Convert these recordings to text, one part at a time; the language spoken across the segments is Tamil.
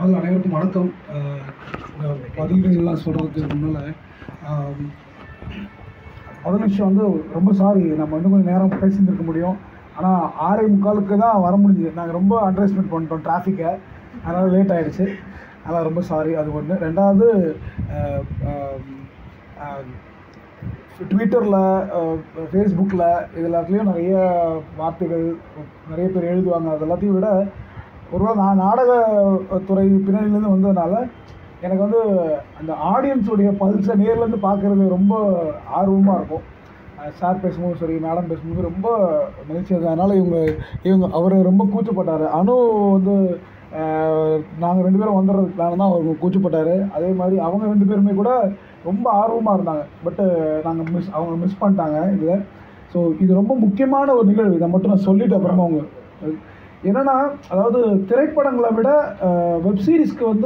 முதல்ல அனைவருக்கும் வணக்கம் அஹ் இந்த பதில்கள்லாம் சொல்கிறதுக்கு முன்னால் முதல் விஷயம் வந்து ரொம்ப சாரி நம்ம இன்னும் கொஞ்சம் நேரம் பேசியிருந்திருக்க முடியும் ஆனால் ஆறே முக்காலுக்கு தான் வர முடிஞ்சுது நாங்கள் ரொம்ப அண்டர்ஸ்டிமேட் பண்ணிட்டோம் டிராஃபிக்கை அதனால் லேட் ஆகிடுச்சு அதனால் ரொம்ப சாரி அது ஒன்று ரெண்டாவது அஹ், அஹ், ட்விட்டரில் ஃபேஸ்புக்கில் இது எல்லாத்துலேயும் நிறைய வார்த்தைகள் நிறைய பேர் எழுதுவாங்க அது எல்லாத்தையும் விட ஒருவேளை நான் நாடகத்துறை பின்னணியிலேருந்து வந்ததுனால எனக்கு வந்து அந்த ஆடியன்ஸுடைய பல்ஸை நேர்லேருந்து பார்க்குறது ரொம்ப ஆர்வமாக இருக்கும் சார் பேசும்போது சரி மேடம் பேசும்போது ரொம்ப மகிழ்ச்சியாக இருக்கும் அதனால் இவங்க இவங்க அவர் ரொம்ப கூச்சப்பட்டார் அனு வந்து நாங்கள் ரெண்டு பேரும் வந்துடுறதுக்காக தான் அவர் கூச்சப்பட்டார் அதே மாதிரி அவங்க ரெண்டு பேருமே கூட ரொம்ப ஆர்வமாக இருந்தாங்க பட்டு நாங்கள் மிஸ் அவங்க மிஸ் பண்ணிட்டாங்க இதில் ஸோ இது ரொம்ப முக்கியமான ஒரு நிகழ்வு இதை மட்டும் நான் சொல்லிட்டு அப்புறமா அவங்க என்னன்னா அதாவது திரைப்படங்களை விட வெப் சீரிஸ்க்கு வந்து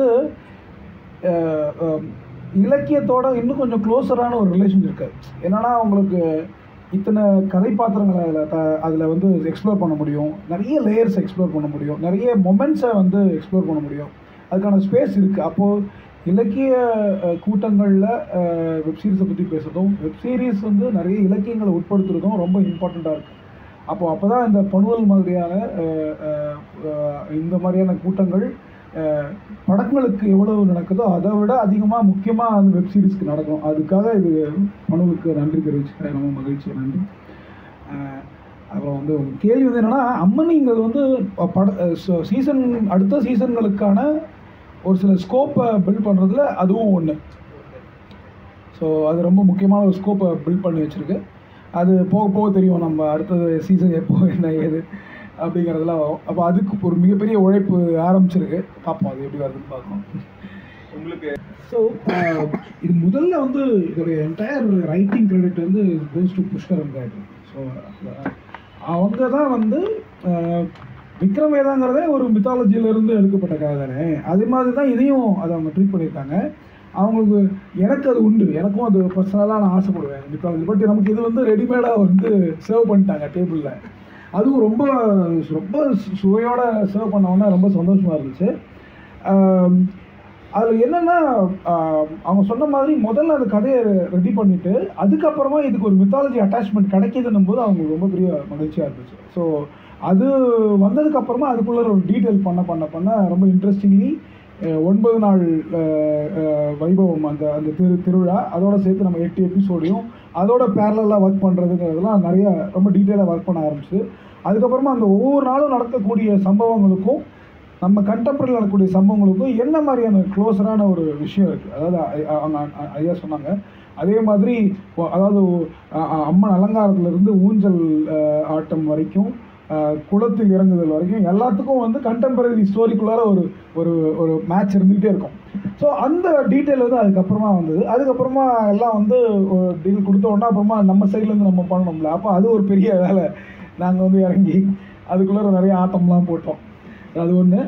அஹ், அஹ், இலக்கியத்தோட இன்னும் கொஞ்சம் க்ளோஸரான ஒரு ரிலேஷன் இருக்கு என்னன்னா உங்களுக்கு இத்தனை கதைப்பாத்திரங்களை அதில் த அதில் வந்து எக்ஸ்ப்ளோர் பண்ண முடியும் நிறைய லேயர்ஸ் எக்ஸ்ப்ளோர் பண்ண முடியும் நிறைய மொமெண்ட்ஸை வந்து எக்ஸ்ப்ளோர் பண்ண முடியும் அதுக்கான ஸ்பேஸ் இருக்குது அப்போது இலக்கிய அஹ், கூட்டங்களில் வெப்சீரிஸை பற்றி பேசுறதும் வெப்சீரிஸ் வந்து நிறைய இலக்கியங்களை உட்படுத்துறதும் ரொம்ப இம்பார்ட்டண்ட்டாக இருக்குது அப்போ அப்போ தான் இந்த பணுவல் மாதிரியான அஹ், அஹ், அஹ், இந்த மாதிரியான கூட்டங்கள் அஹ், படங்களுக்கு எவ்வளவு நடக்குதோ அதை விட அதிகமாக முக்கியமாக அந்த வெப் சீரிஸ்க்கு நடக்கும் அதுக்காக இது பணுவுக்கு நன்றி தெரிவிச்சுக்கிறேன் ரொம்ப மகிழ்ச்சி நன்றி அஹ், அப்புறம் வந்து ஒரு கேள்வி வந்து என்னென்னா அம்மனிங்கிறது வந்து ப- பட சீசன் அடுத்த சீசன்களுக்கான ஒரு சில ஸ்கோப்பை பில்ட் பண்ணுறதுல அதுவும் ஒன்று ஸோ அது ரொம்ப முக்கியமான ஒரு ஸ்கோப்பை பில்ட் பண்ணி வச்சுருக்கு அது போக போக தெரியும் நம்ம அடுத்தது சீசன் எப்போ என்ன ஏது அப்படிங்கிறதுலாம் வரும் அப்போ அதுக்கு ஒரு மிகப்பெரிய உழைப்பு ஆரம்பிச்சிருக்கு பார்ப்போம் அது எப்படி வருதுன்னு பார்க்கணும் உங்களுக்கு ஸோ இது முதல்ல வந்து இதோடைய என்டையர் ரைட்டிங் கிரெடிட் வந்து goes to Pushkar and so அவங்க தான் வந்து அஹ், விக்ரம் வேதாங்கிறதே ஒரு மித்தாலஜியிலேருந்து எடுக்கப்பட்ட கதை தானே அது மாதிரி தான் இதையும் அதை அவங்க ட்ரீட் பண்ணியிருக்காங்க அவங்களுக்கு எனக்கு அது உண்டு எனக்கும் அது பர்சனலாக நான் ஆசைப்படுவேன் மித்தாலஜி பட் நமக்கு இது வந்து ரெடிமேடாக வந்து சர்வ் பண்ணிட்டாங்க டேபிளில் அதுவும் ரொம்ப ரொம்ப சுவையோட சர்வ் பண்ணவொன்னே ரொம்ப சந்தோஷமாக இருந்துச்சு ஆம், அதில் என்னென்னா அவங்க சொன்ன மாதிரி முதல்ல அந்த கதையை ரெடி பண்ணிவிட்டு அதுக்கப்புறமா இதுக்கு ஒரு மித்தாலஜி அட்டாச்மெண்ட் கிடைக்கிதுன்னும் போது அவங்களுக்கு ரொம்ப பெரிய மகிழ்ச்சியாக இருந்துச்சு ஸோ அது வந்ததுக்கப்புறமா அதுக்குள்ளே ஒரு டீட்டெயில் பண்ண பண்ண பண்ண ரொம்ப இன்ட்ரெஸ்டிங்லி ஒன்பது நாள் அஹ், அஹ், வைபவம் அந்த அந்த திரு திருவிழா அதோட சேர்த்து நம்ம எட்டு எபிசோடையும் அதோட பேரலாக ஒர்க் பண்ணுறதுங்கிறதுலாம் நிறைய ரொம்ப டீட்டெயிலாக ஒர்க் பண்ண ஆரம்பிச்சு அதுக்கப்புறமா அந்த ஒவ்வொரு நாளும் நடக்கக்கூடிய சம்பவங்களுக்கும் நம்ம கண்டெம்பரரி நடக்கக்கூடிய சம்பவங்களுக்கும் என்ன மாதிரியான க்ளோஸரான ஒரு விஷயம் இருக்குது அதாவது ஐ- அவங்க அ- ஐயா சொன்னாங்க அதே மாதிரி ஒ- அதாவது அ- அ- அம்மன் அலங்காரத்துலேருந்து ஊஞ்சல் அஹ், ஆட்டம் வரைக்கும் அஹ், குளத்தில் இறங்குதல் வரைக்கும் எல்லாத்துக்கும் வந்து கண்டெம்பரரி ஸ்டோரிக்குள்ளார ஒரு ஒரு ஒரு மேட்ச் இருந்துகிட்டே இருக்கும் ஸோ அந்த டீட்டெயில் வந்து அதுக்கப்புறமா வந்தது அதுக்கப்புறமா எல்லாம் வந்து ஒரு டீல் கொடுத்த உடனே அப்புறமா நம்ம சைட்லேருந்து நம்ம பண்ணணும்ல அப்போ அது ஒரு பெரிய வேலை நாங்கள் வந்து இறங்கி அதுக்குள்ளார நிறைய ஆட்டம்லாம் போட்டோம் அது ஒன்று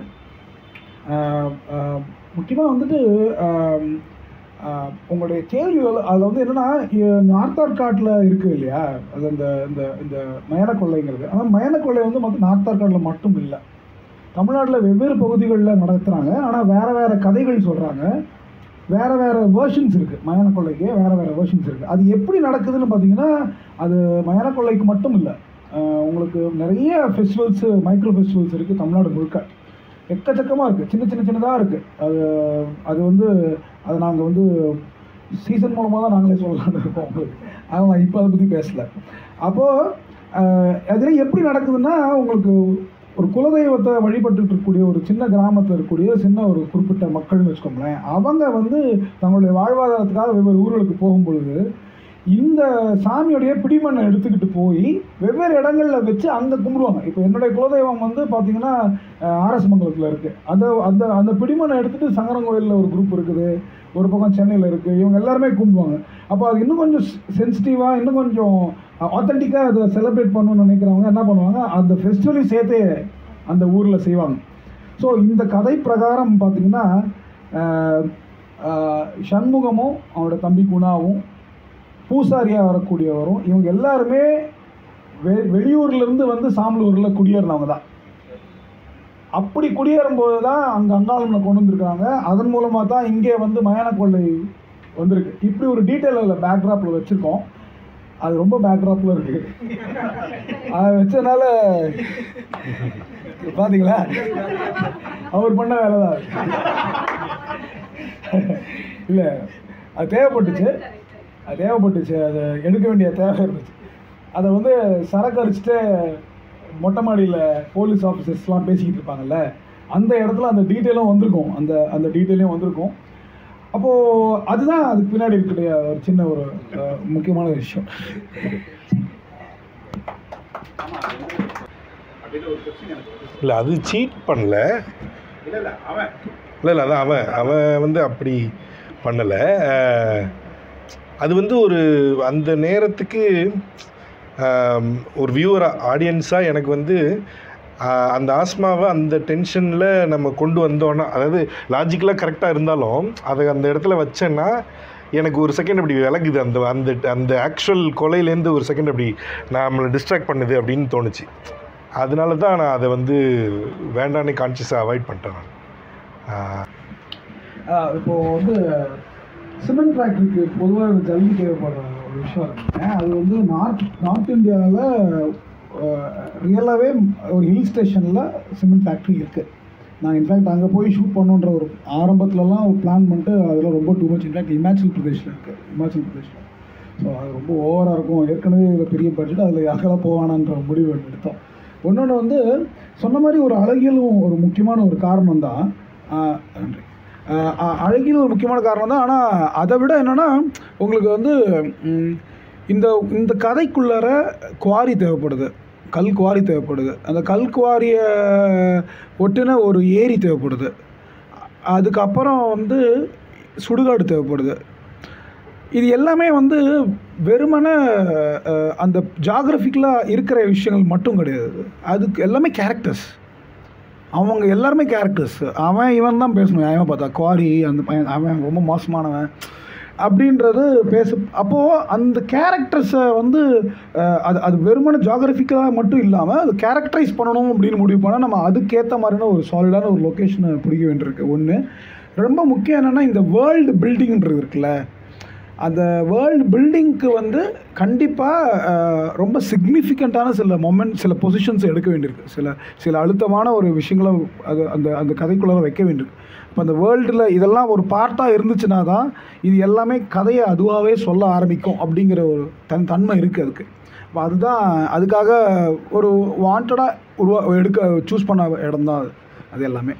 முக்கியமாக வந்துட்டு ஆம், ஆஹ், உங்களுடைய கேள்விகள் அதில் வந்து என்னென்னா நார்த் ஆர்காட்டில் இருக்குது இல்லையா அது அந்த இந்த இந்த மயான கொள்ளைங்கிறது ஆனால் மயான கொள்ளை வந்து மொத்தம் நார்த் ஆர்காட்டில் மட்டும் இல்லை தமிழ்நாட்டில் வெவ்வேறு பகுதிகளில் நடத்துகிறாங்க ஆனால் வேறு வேறு கதைகள் சொல்கிறாங்க வேறு வேறு வேர்ஷன்ஸ் இருக்குது மயான கொள்ளைக்கு வேறு வேறு வேர்ஷன்ஸ் இருக்குது அது எப்படி நடக்குதுன்னு பார்த்தீங்கன்னா அது மயான கொள்ளைக்கு மட்டும் இல்லை ஆஹ், உங்களுக்கு நிறைய ஃபெஸ்டிவல்ஸு மைக்ரோ ஃபெஸ்டிவல்ஸ் இருக்குது தமிழ்நாடு முழுக்க எக்கச்சக்கமாக இருக்குது சின்ன சின்ன சின்னதாக இருக்குது அது அது வந்து அதை நாங்கள் வந்து சீசன் மூலமாக தான் நாங்களே சொல்லலாம்னு இருக்கோம் உங்களுக்கு ஆனால் நான் இப்போ அதை பற்றி பேசல அப்போது அதில் எப்படி நடக்குதுன்னா உங்களுக்கு ஒரு குலதெய்வத்தை வழிபட்டுட்டு இருக்கக்கூடிய ஒரு சின்ன கிராமத்தில் இருக்கக்கூடிய சின்ன ஒரு குறிப்பிட்ட மக்கள்னு வச்சுக்கோங்களேன் அவங்க வந்து தங்களுடைய வாழ்வாதாரத்துக்காக வெவ்வேறு ஊர்களுக்கு போகும் பொழுது இந்த சாமியுடைய பிடிமண்ணை எடுத்துக்கிட்டு போய் வெவ்வேறு இடங்களில் வச்சு அங்கே கும்பிடுவாங்க இப்போ என்னுடைய குலதெய்வம் வந்து பார்த்தீங்கன்னா ஆர்எஸ் மங்கலத்தில் இருக்குது அந்த அந்த அந்த பிடிமண்ணை எடுத்துகிட்டு சங்கரங்கோயிலில் ஒரு குரூப் இருக்குது ஒரு பக்கம் சென்னையில் இருக்குது இவங்க எல்லாருமே கும்பிடுவாங்க அப்போ அது இன்னும் கொஞ்சம் சென்சிட்டிவாக இன்னும் கொஞ்சம் ஆத்தென்டிக்காக அதை செலிப்ரேட் பண்ணணும்னு நினைக்கிறவங்க என்ன பண்ணுவாங்க அந்த ஃபெஸ்டிவலையும் சேர்த்தே அந்த ஊரில் செய்வாங்க ஸோ இந்த கதை பிரகாரம் பார்த்தீங்கன்னா ஆஹ், ஆஹ், சண்முகமும் அவனோட தம்பி குணாவும் பூசாரியாக வரக்கூடியவரும் இவங்க எல்லாருமே வெ வெளியூர்லேருந்து வந்து சாம்பலூரில் குடியேறினவங்க தான் அப்படி குடியேறும்போது தான் அங்கே அங்காளம்ல கொண்டு வந்திருக்காங்க அதன் மூலமாக தான் இங்கே வந்து மயான கொள்ளை வந்திருக்கு இப்படி ஒரு டீட்டெயில் அதில் பேக்ராப்பில் வச்சுருக்கோம் அது ரொம்ப பேக்ராப்பில் இருக்குது அதை வச்சதுனால பார்த்தீங்களா அவர் பண்ண வேலை தான் இல்லை அது தேவைப்பட்டுச்சு அது தேவைப்பட்டுச்சு அது எடுக்க வேண்டிய தேவை இருந்துச்சு அதை வந்து சரக்கு அடிச்சுட்டு மொட்டை மாடியில் போலீஸ் ஆஃபீஸர்ஸ்லாம் பேசிக்கிட்டு இருப்பாங்கல்ல அந்த இடத்துல அந்த டீட்டெயிலும் வந்திருக்கும் அந்த அந்த டீட்டெயிலையும் வந்திருக்கும் அப்போது அதுதான் அதுக்கு பின்னாடி இருக்கக்கூடிய ஒரு சின்ன ஒரு அஹ், முக்கியமான விஷயம் இல்லை அது சீட் பண்ணல இல்லை இல்லை அதான் அவன் அவன் வந்து அப்படி பண்ணலை அது வந்து ஒரு அந்த நேரத்துக்கு ஆம், ஒரு வியூவராக ஆடியன்ஸாக எனக்கு வந்து ஆஹ், அந்த ஆஸ்மாவை அந்த டென்ஷனில் நம்ம கொண்டு வந்தோன்னா அதாவது லாஜிக்கலாக கரெக்டாக இருந்தாலும் அதை அந்த இடத்துல வச்சேன்னா எனக்கு ஒரு செகண்ட் அப்படி விலகுது அந்த அந்த அந்த ஆக்சுவல் கொலையிலேருந்து ஒரு செகண்ட் அப்படி நம்மளை டிஸ்ட்ராக்ட் பண்ணுது அப்படின்னு தோணுச்சு அதனால தான் நான் அதை வந்து வேண்டானே கான்சியஸாக அவாய்ட் பண்ணிட்டேன் நான் ஆஹ், ஆஹ் இப்போ வந்து சிமெண்ட் ஃபேக்ட்ரிக்கு பொதுவாக ஜல்லி தேவைப்படுற ஒரு விஷயம் இருக்குங்க அது வந்து நார்த் நார்த் இந்தியாவில் ரியலாகவே ஒரு ஹில் ஸ்டேஷனில் சிமெண்ட் ஃபேக்ட்ரி இருக்குது நான் இன்ஃபேக்ட் அங்கே போய் ஷூட் பண்ணுன்ற ஒரு ஆரம்பத்துலலாம் ஒரு பிளான் பண்ணிட்டு அதெல்லாம் ரொம்ப டூ மச் இன்ஃபேக்ட் இமாச்சல் பிரதேஷில் இருக்குது இமாச்சல் பிரதேஷில் ஸோ அது ரொம்ப ஓவராக இருக்கும் ஏற்கனவே இதில் பெரிய பட்ஜெட் அதில் யாருக்கெல்லாம் போவானான்ற முடிவு எடுத்தோம் இன்னொன்று வந்து சொன்ன மாதிரி ஒரு அழகியலும் ஒரு முக்கியமான ஒரு காரணம் தான் நன்றி ஆஹ் அ- அழகியல் ஒரு முக்கியமான காரணம் தான் ஆனால் அதை விட என்னென்னா உங்களுக்கு வந்து ம், இந்த இந்த கதைக்குள்ளார குவாரி தேவைப்படுது கல் குவாரி தேவைப்படுது அந்த கல் குவாரியை ஒட்டின ஒரு ஏரி தேவைப்படுது அதுக்கப்புறம் வந்து சுடுகாடு தேவைப்படுது இது எல்லாமே வந்து வெறுமனே அஹ், அந்த ஜாகிரபிக்கலாக இருக்கிற விஷயங்கள் மட்டும் கிடையாது அதுக்கு எல்லாமே கேரக்டர்ஸ் அவங்க எல்லாருமே கேரக்டர்ஸ் அவன் இவன் தான் பேசணும் அவன் பார்த்தா குவாரி அந்த பையன் அவன் ரொம்ப மோசமானவன் அப்படின்றது பேச அப்போது அந்த கேரக்டர்ஸை வந்து அஹ், அது அது வெறுமனே ஜாகிரபிக்கலாக மட்டும் இல்லாமல் அது கேரக்டரைஸ் பண்ணணும் அப்படின்னு முடிவு பண்ணால் நம்ம அதுக்கேற்ற மாதிரியான ஒரு சாலிடான ஒரு லொக்கேஷனை பிடிக்க வேண்டியிருக்கு ஒன்று ரொம்ப முக்கியம் என்னென்னா இந்த வேர்ல்டு பில்டிங்ன்றது இருக்குல்ல அந்த வேர்ல்டு பில்டிங்க்கு வந்து கண்டிப்பாக ரொம்ப சிக்னிஃபிகண்ட்டான சில மொமெண்ட் சில பொசிஷன்ஸ் எடுக்க வேண்டியிருக்கு சில சில அழுத்தமான ஒரு விஷயங்களை அது அந்த அந்த கதைக்குள்ளார வைக்க வேண்டியிருக்கு இப்போ அந்த வேர்ல்டில் இதெல்லாம் ஒரு பார்ட்டாக இருந்துச்சுன்னா தான் இது எல்லாமே கதையை அதுவாகவே சொல்ல ஆரம்பிக்கும் அப்படிங்கிற ஒரு தன் தன்மை இருக்குது அதுக்கு இப்போ அதுதான் அதுக்காக ஒரு வாண்டடாக உருவா எடுக்க சூஸ் பண்ண இடம் தான் அது அது எல்லாமே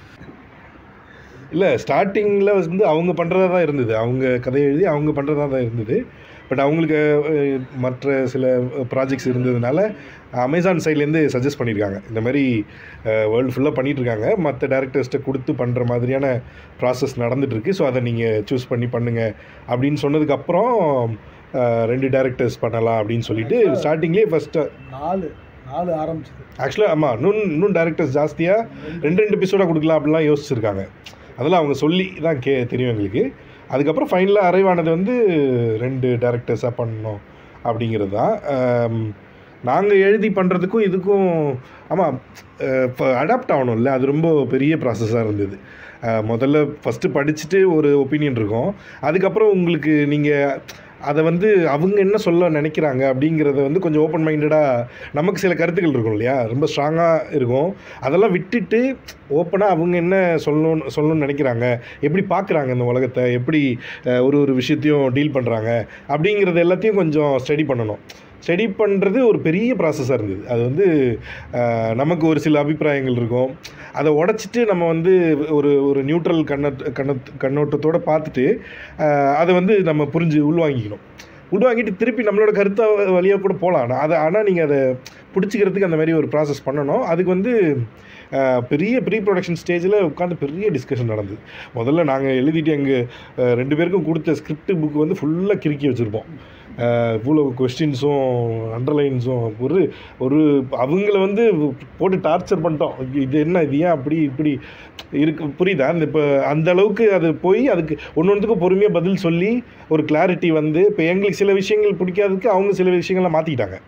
இல்லை ஸ்டார்டிங்கில் வந்து அவங்க பண்ணுறதா தான் இருந்தது அவங்க கதை எழுதி அவங்க பண்ணுறதா தான் இருந்தது பட் அவங்களுக்கு அஹ், மற்ற சில ப்ராஜெக்ட்ஸ் இருந்ததுனால அமேசான் சைட்லேருந்து சஜஸ்ட் பண்ணியிருக்காங்க இந்த மாதிரி வேர்ல்டு ஃபுல்லாக பண்ணிகிட்ருக்காங்க மற்ற டேரக்டர்ஸ்ட்டை கொடுத்து பண்ணுற மாதிரியான ப்ராசஸ் நடந்துகிட்ருக்கு ஸோ அதை நீங்கள் சூஸ் பண்ணி பண்ணுங்கள் அப்படின்னு சொன்னதுக்கப்புறம் அஹ், ரெண்டு டேரக்டர்ஸ் பண்ணலாம் அப்படின்னு சொல்லிட்டு ஸ்டார்டிங்லேயே ஃபஸ்ட்டு நாலு நாலு ஆரம்பிச்சது ஆக்சுவலாக ஆமாம் இன்னும் இன்னும் டேரக்டர்ஸ் ஜாஸ்தியாக ரெண்டு ரெண்டு எபிசோடாக கொடுக்கலாம் அப்படிலாம் யோசிச்சிருக்காங்க அதெல்லாம் அவங்க சொல்லி தான் கே தெரியும் எங்களுக்கு அதுக்கப்புறம் ஃபைனலாக அரைவ் ஆனது வந்து ரெண்டு டேரக்டர்ஸாக பண்ணோம் அப்படிங்கிறது தான் நாங்கள் எழுதி பண்ணுறதுக்கும் இதுக்கும் ஆமாம் இப்போ அடாப்ட் ஆகணும்ல அது ரொம்ப பெரிய ப்ராசஸாக இருந்தது அஹ், முதல்ல ஃபஸ்ட்டு படிச்சுட்டு ஒரு ஒப்பீனியன் இருக்கும் அதுக்கப்புறம் உங்களுக்கு நீங்கள் அதை வந்து அவங்க என்ன சொல்ல நினைக்கிறாங்க அப்படிங்கிறத வந்து கொஞ்சம் ஓப்பன் மைண்டடாக நமக்கு சில கருத்துக்கள் இருக்கும் இல்லையா ரொம்ப ஸ்ட்ராங்காக இருக்கும் அதெல்லாம் விட்டுட்டு ஓப்பனாக அவங்க என்ன சொல்லணும்னு சொல்லணும்னு நினைக்கிறாங்க எப்படி பார்க்குறாங்க இந்த உலகத்தை எப்படி அஹ், ஒரு ஒரு விஷயத்தையும் டீல் பண்ணுறாங்க அப்படிங்கிறது எல்லாத்தையும் கொஞ்சம் ஸ்டடி பண்ணணும் ஸ்டடி பண்ணுறது ஒரு பெரிய ப்ராசஸாக இருந்தது அது வந்து அஹ், நமக்கு ஒரு சில அபிப்பிராயங்கள் இருக்கும் அதை உடச்சிட்டு நம்ம வந்து ஒரு ஒரு நியூட்ரல் கண்ண கண்ண கண்ணோட்டத்தோடு பார்த்துட்டு அஹ், அதை வந்து நம்ம புரிஞ்சு உள்வாங்கிக்கணும் உள்வாங்கிட்டு திருப்பி நம்மளோட கருத்தை வழியாக கூட போகலாம் அதை ஆனால் நீங்கள் அதை பிடிச்சிக்கிறதுக்கு அந்த மாதிரி ஒரு ப்ராசஸ் பண்ணணும் அதுக்கு வந்து அஹ், பெரிய ப்ரீ ப்ரொடக்ஷன் ஸ்டேஜில் உட்காந்து பெரிய டிஸ்கஷன் நடந்தது முதல்ல நாங்கள் எழுதிட்டு எங்கள் ரெண்டு பேருக்கும் கொடுத்த ஸ்கிரிப்ட் புக் வந்து ஃபுல்லாக கிறுக்கி வச்சுருப்போம் இவ்வளோ கொஸ்டின்ஸும் அண்டர்லைன்ஸும் ஒரு ஒரு அவங்கள வந்து போட்டு டார்ச்சர் பண்ணிட்டோம் இது என்ன இது ஏன் அப்படி இப்படி இருக்கு புரியுதா அந்த இப்போ அந்த அளவுக்கு அது போய் அதுக்கு ஒன்று ஒன்றுக்கும் பொறுமையாக பதில் சொல்லி ஒரு கிளாரிட்டி வந்து இப்போ எங்களுக்கு சில விஷயங்கள் பிடிக்காததுக்கு அவங்க சில விஷயங்களை மாற்றிக்கிட்டாங்க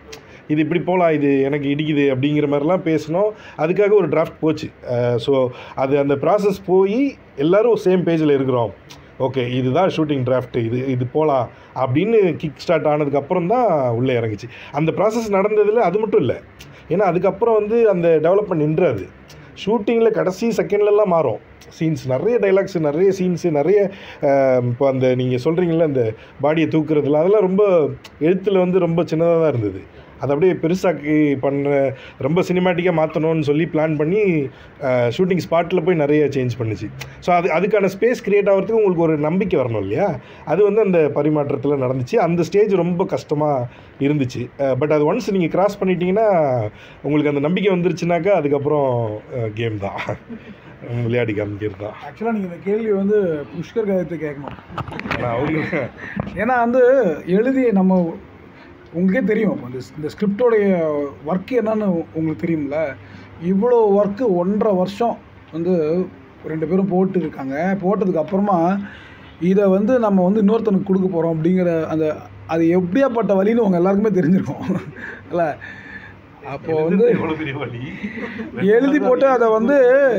இது இப்படி போகலாம் இது எனக்கு இடிக்குது அப்படிங்கிற மாதிரிலாம் பேசினோம் அதுக்காக ஒரு டிராஃப்ட் போச்சு ஸோ அது அந்த ப்ராசஸ் போய் எல்லாரும் சேம் பேஜில் இருக்கிறோம் ஓகே இதுதான் ஷூட்டிங் டிராஃப்ட் இது இது போகலாம் அப்படின்னு கிக் ஸ்டார்ட் ஆனதுக்கப்புறம் தான் உள்ளே இறங்குச்சு அந்த ப்ராசஸ் நடந்ததில் அது மட்டும் இல்லை ஏன்னா அதுக்கப்புறம் வந்து அந்த டெவலப்மெண்ட் நின்றாது ஷூட்டிங்கில் கடைசி செகண்ட்லலாம் மாறும் சீன்ஸ் நிறைய டைலாக்ஸ் நிறைய சீன்ஸு நிறைய ஆஹ், இப்போ அந்த நீங்கள் சொல்கிறீங்கள அந்த பாடியை தூக்குறதுல அதெல்லாம் ரொம்ப எழுத்தில் வந்து ரொம்ப சின்னதாக தான் இருந்தது அதை அப்படியே பெருசாக்கி பண்ண ரொம்ப சினிமேட்டிக்காக மாற்றணும்னு சொல்லி பிளான் பண்ணி ஷூட்டிங் ஸ்பாட்டில் போய் நிறைய சேஞ்ச் பண்ணுச்சு ஸோ அது அதுக்கான ஸ்பேஸ் கிரியேட் ஆகிறதுக்கு உங்களுக்கு ஒரு நம்பிக்கை வரணும் இல்லையா அது வந்து அந்த பரிமாற்றத்தில் நடந்துச்சு அந்த ஸ்டேஜ் ரொம்ப கஷ்டமாக இருந்துச்சு பட் அது ஒன்ஸ் நீங்கள் கிராஸ் பண்ணிட்டீங்கன்னா உங்களுக்கு அந்த நம்பிக்கை வந்துருச்சுனாக்கா அதுக்கப்புறம் கேம் தான் விளையாடி காமிக்கிறது தான் ஆக்சுவலாக நீங்கள் இந்த கேள்வி வந்து புஷ்கர் கதைத்தை கேட்கணும் ஆனால் அவங்க ஏன்னா வந்து எழுதி நம்ம உங்களுக்கே தெரியும் இப்போ இந்த இந்த ஸ்கிரிப்டோடைய ஒர்க் என்னன்னு உங்களுக்கு தெரியும்ல இவ்வளோ ஒர்க்கு ஒன்றரை வருஷம் வந்து ரெண்டு பேரும் போட்டு இருக்காங்க போட்டதுக்கு அப்புறமா இதை வந்து நம்ம வந்து இன்னொருத்தனுக்கு கொடுக்க போகிறோம் அப்படிங்கிற அந்த அது எப்படியாப்பட்ட வழின்னு உங்கள் எல்லாருக்குமே தெரிஞ்சிருக்கும் இல்லை அப்போ வந்து எவ்வளோ பெரிய வழி எழுதி போட்டு அதை வந்து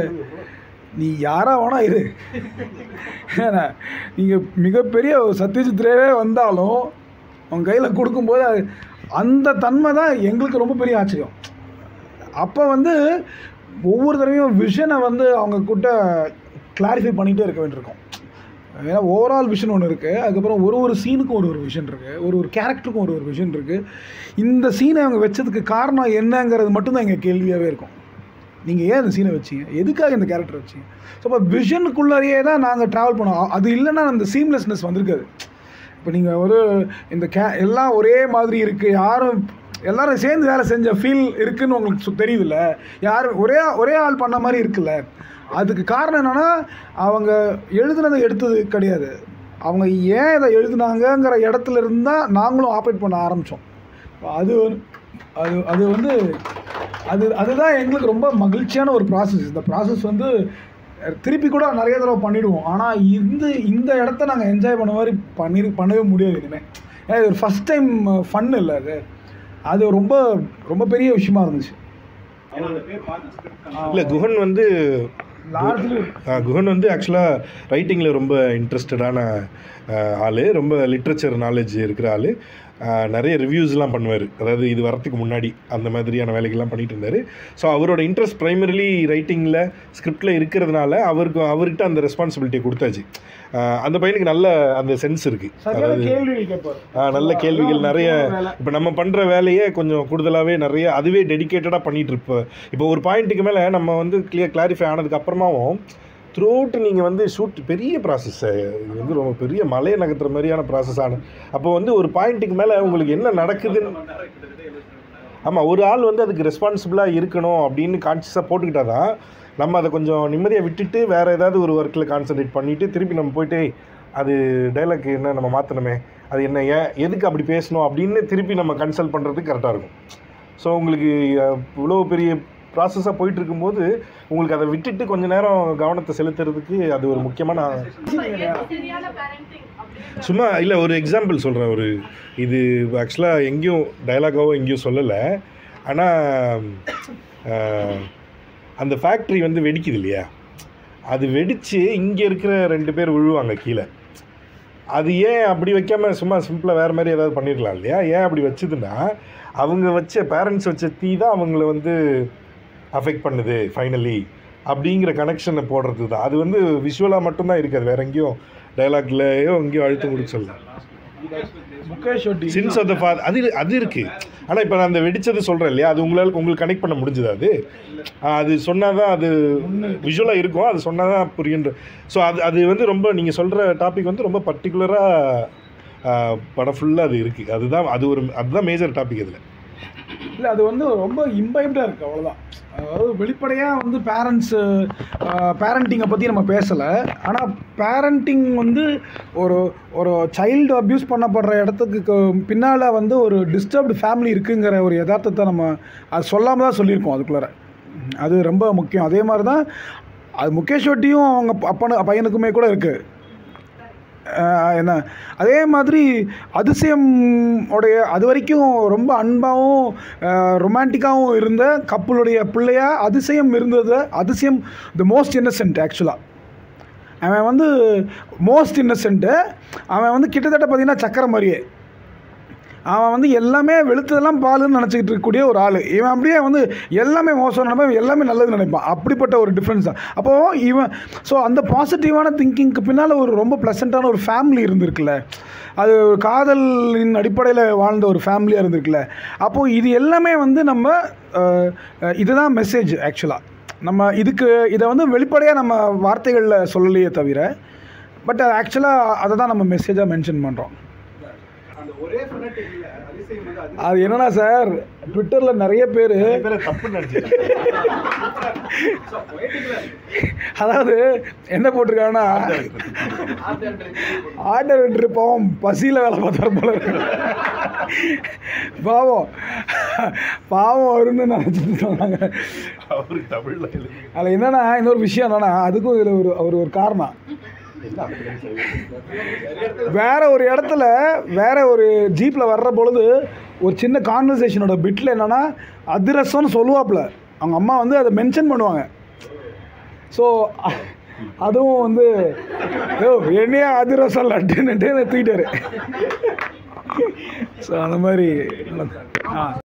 நீ யாரா வேணா இரு ஏன்னா நீங்கள் மிகப்பெரிய ஒரு சத்யஜித் ரேவே வந்தாலும் உங்க கையில் கொடுக்கும்போது அது அந்த தன்மை தான் எங்களுக்கு ரொம்ப பெரிய ஆச்சரியம் அப்போ வந்து ஒவ்வொரு தடவையும் விஷனை வந்து அவங்க கிட்ட கிளாரிஃபை பண்ணிகிட்டே இருக்க வேண்டியிருக்கும் ஏன்னா ஓவரால் விஷன் ஒன்று இருக்குது அதுக்கப்புறம் ஒரு ஒரு சீனுக்கும் ஒரு ஒரு விஷன் இருக்குது ஒரு ஒரு கேரக்டருக்கும் ஒரு ஒரு விஷன் இருக்குது இந்த சீனை அவங்க வச்சதுக்கு காரணம் என்னங்கிறது மட்டும்தான் எங்கள் கேள்வியாகவே இருக்கும் நீங்கள் ஏன் இந்த சீனை வச்சீங்க எதுக்காக இந்த கேரக்டர் வச்சீங்க ஸோ அப்போ விஷனுக்குள்ளாரியே தான் நாங்கள் ட்ராவல் பண்ணோம் அ- அது இல்லைன்னா அந்த சீம்லெஸ்னஸ் வந்திருக்காது இப்போ நீங்கள் ஒரு இந்த கே எல்லாம் ஒரே மாதிரி இருக்குது யாரும் எல்லாரும் சேர்ந்து வேலை செஞ்ச ஃபீல் இருக்குன்னு உங்களுக்கு சு- தெரியுதுல்ல யாரும் ஒரே ஒரே ஆள் பண்ண மாதிரி இருக்குல்ல அதுக்கு காரணம் என்னென்னா அவங்க எழுதுனதை எடுத்தது கிடையாது அவங்க ஏன் இதை எழுதுனாங்கங்கிற இடத்துல இருந்தால் நாங்களும் ஆப்ரேட் பண்ண ஆரம்பித்தோம் அது வந்து- அது அது வந்து அது அதுதான் எங்களுக்கு ரொம்ப மகிழ்ச்சியான ஒரு ப்ராசஸ் இந்த ப்ராசஸ் வந்து அஹ், திருப்பி கூட நிறைய தடவை பண்ணிடுவோம் ஆனால் இந்த இந்த இடத்த நாங்கள் என்ஜாய் பண்ண மாதிரி பண்ணி பண்ணவே முடியாது இனிமேல் ஏன்னா இது ஒரு ஃபஸ்ட் டைம் ஃபன் இல்லை அது அது ரொம்ப ரொம்ப பெரிய விஷயமா இருந்துச்சு இல்லை குஹன் வந்து லார்ஜ்லி ஆ, குஹன் வந்து ஆக்சுவலாக ரைட்டிங்கில் ரொம்ப இன்ட்ரெஸ்டடான ஆள் ரொம்ப லிட்ரேச்சர் நாலேஜ் இருக்கிற ஆள் நிறைய ரிவ்யூஸ்லாம் பண்ணுவார் அதாவது இது வரத்துக்கு முன்னாடி அந்த மாதிரியான வேலைகள்லாம் பண்ணிட்டு இருந்தார் ஸோ அவரோட இன்ட்ரெஸ்ட் ப்ரைமரிலி ரைட்டிங்கில் ஸ்கிரிப்டில் இருக்கிறதுனால அவருக்கு அவர்கிட்ட அந்த ரெஸ்பான்சிபிலிட்டியை கொடுத்தாச்சு ஆ, அந்த பையனுக்கு நல்ல அந்த சென்ஸ் இருக்குது சரியான கேள்விகள் கேட்பாரு ஆ, நல்ல கேள்விகள் நிறைய இப்போ நம்ம பண்ணுற வேலையே கொஞ்சம் கூடுதலாகவே நிறைய அதுவே டெடிக்கேட்டடாக பண்ணிட்டு இருப்ப இப்போ ஒரு பாயிண்ட்டுக்கு மேலே நம்ம வந்து கிளியர் கிளாரிஃபை ஆனதுக்கு அப்புறமாவும் த்ரூ அவுட் நீங்கள் வந்து ஷூட் பெரிய ப்ராசஸ் இது வந்து ரொம்ப பெரிய மலையை நகர்த்துற மாதிரியான ப்ராசஸ் ஆன அப்போ வந்து ஒரு பாயிண்ட்டுக்கு மேலே உங்களுக்கு என்ன நடக்குதுன்னு ஆமாம் ஒரு ஆள் வந்து அதுக்கு ரெஸ்பான்சிபிளாக இருக்கணும் அப்படின்னு கான்சியஸாக போட்டுக்கிட்டா தான் நம்ம அதை கொஞ்சம் நிம்மதியாக விட்டுட்டு வேறு ஏதாவது ஒரு ஒர்க்கில் கான்சென்ட்ரேட் பண்ணிவிட்டு திருப்பி நம்ம போயிட்டு "ஏய், அது டைலாக் என்ன நம்ம மாற்றணுமே அது என்ன ஏன் எதுக்கு அப்படி பேசணும் அப்படின்னு திருப்பி நம்ம கன்சல்ட் பண்ணுறதுக்கு கரெக்டாக இருக்கும் ஸோ உங்களுக்கு அஹ், இவ்வளோ பெரிய ப்ராசஸாக போயிட்டு இருக்கும்போது உங்களுக்கு அதை விட்டுட்டு கொஞ்ச நேரம் கவனத்தை செலுத்துறதுக்கு அது ஒரு முக்கியமான சரியான parenting அப்படின்ற சும்மா இல்லை ஒரு எக்ஸாம்பிள் சொல்கிறேன் ஒரு இது ஆக்சுவலாக எங்கேயும் டயலாகாவோ எங்கேயும் சொல்லலை ஆனால் அந்த ஃபேக்ட்ரி வந்து வெடிக்குது இல்லையா அது வெடித்து இங்கே இருக்கிற ரெண்டு பேர் விழுவாங்க கீழே அது ஏன் அப்படி வைக்காம சும்மா சிம்பிளாக வேறு மாதிரி ஏதாவது பண்ணிடலாம் இல்லையா ஏன் அப்படி வச்சதுன்னா அவங்க வச்ச பேரண்ட்ஸ் வச்ச தீ தான் அவங்கள வந்து அஃபெக்ட் பண்ணுது ஃபைனலி அப்படிங்கிற கனெக்ஷனை போடுறது தான் அது வந்து விஷுவலாக மட்டும்தான் இருக்காது வேற எங்கேயும் டைலாக்லயோ எங்கேயும் அழுத்தம் கொடுக்க சொல்லல முகேஷ் ஒட்டி சின்ஸ் ஆஃப் த ஃபாதர் அது இரு- அது இருக்குது ஆனால் இப்போ நான் அந்த வெடிச்சது சொல்கிறேன் இல்லையா அது உங்களால் உங்களுக்கு கனெக்ட் பண்ண முடிஞ்சது அது ஆ, அது சொன்னால் தான் அது விஷுவலாக இருக்கும் அது சொன்னால் தான் புரியுன்ற ஸோ அது அது வந்து ரொம்ப நீங்கள் சொல்கிற டாபிக் வந்து ரொம்ப பர்டிகுலராக படம் ஃபுல்லாக அது இருக்குது அதுதான் அது ஒரு அதுதான் மேஜர் டாபிக் அதில் இல்லை அது வந்து ரொம்ப இம்பைப்டாக இருக்குது அவ்வளோதான் அதாவது வெளிப்படையாக வந்து பேரண்ட்ஸு பேரண்டிங்கை பற்றி நம்ம பேசலை ஆனால் பேரண்டிங் வந்து ஒரு ஒரு சைல்டு அப்யூஸ் பண்ணப்படுற இடத்துக்கு பின்னால் வந்து ஒரு டிஸ்டர்ப்டு ஃபேமிலி இருக்குங்கிற ஒரு யதார்த்தத்தை நம்ம அது சொல்லாமல் தான் சொல்லியிருக்கோம் அதுக்குள்ளார அது ரொம்ப முக்கியம் அதே மாதிரி தான் அது முகேஷ் வட்டியும் அவங்க அப்பன பையனுக்குமே கூட இருக்குது அஹ், என்ன அதே மாதிரி அதிசயம் உடைய அது வரைக்கும் ரொம்ப அன்பாகவும் ரொமான்டிக்காகவும் இருந்த கப்பலுடைய பிள்ளையா அதிசயம் இருந்தது அதிசயம் த மோஸ்ட் இன்னசென்ட் ஆக்சுவலாக அவன் வந்து மோஸ்ட் இன்னசென்ட்டு அவன் வந்து கிட்டத்தட்ட பார்த்தீங்கன்னா சக்கரை மாதிரியே அவன் வந்து எல்லாமே வெளுத்ததெல்லாம் பாலுன்னு நினச்சிக்கிட்டு இருக்கக்கூடிய ஒரு ஆள் இவன் அப்படியே வந்து எல்லாமே மோசம் நினைப்பான் எல்லாமே நல்லது நினைப்பான் அப்படிப்பட்ட ஒரு டிஃப்ரென்ஸ் தான் அப்போது இவன் ஸோ அந்த பாசிட்டிவான திங்கிங்க்கு பின்னால் ஒரு ரொம்ப ப்ளசண்ட்டான ஒரு ஃபேமிலி இருந்திருக்குல்ல அது ஒரு காதலின் அடிப்படையில் வாழ்ந்த ஒரு ஃபேமிலியாக இருந்திருக்குல்ல அப்போது இது எல்லாமே வந்து நம்ம அஹ், அஹ், இதுதான் மெசேஜ் ஆக்சுவலாக நம்ம இதுக்கு இதை வந்து வெளிப்படையாக நம்ம வார்த்தைகளில் சொல்லலையே தவிர பட் ஆக்சுவலாக அதை தான் நம்ம மெசேஜாக மென்ஷன் பண்ணுறோம் அந்த ஒரே ஃபெனட்டிக் இல்ல அதிசயம் வந்து அது அது என்னன்னா சார் ட்விட்டரில் நிறைய பேர் தப்பு நினச்சி அதாவது என்ன போட்டிருக்காங்கன்னா ஆர்டர் விட்டு பாவம் பசியில் வேலை பார்த்தாரு போல இருக்கு. பாவம் பாவம் வரும்னு நினச்சிட்டு சொன்னாங்க அவருக்கு தமிழில் எழுதி அதில் என்னன்னா இன்னொரு விஷயம் என்னன்னா அதுக்கும் இதில் ஒரு அவர் ஒரு காரணம் வேற ஒரு இடத்துல வேற ஒரு ஜீப்பில் வர்ற பொழுது ஒரு சின்ன கான்வர்சேஷனோட பிட்டில் என்னன்னா அதிரசம்னு சொல்லுவாப்புல அவங்க அம்மா வந்து அதை மென்ஷன் பண்ணுவாங்க ஸோ அதுவும் வந்து யோ என்னையே அதிரசம் லட்டுன்னுட்டு தூக்கிட்டாரு ஸோ அந்த மாதிரி ஆ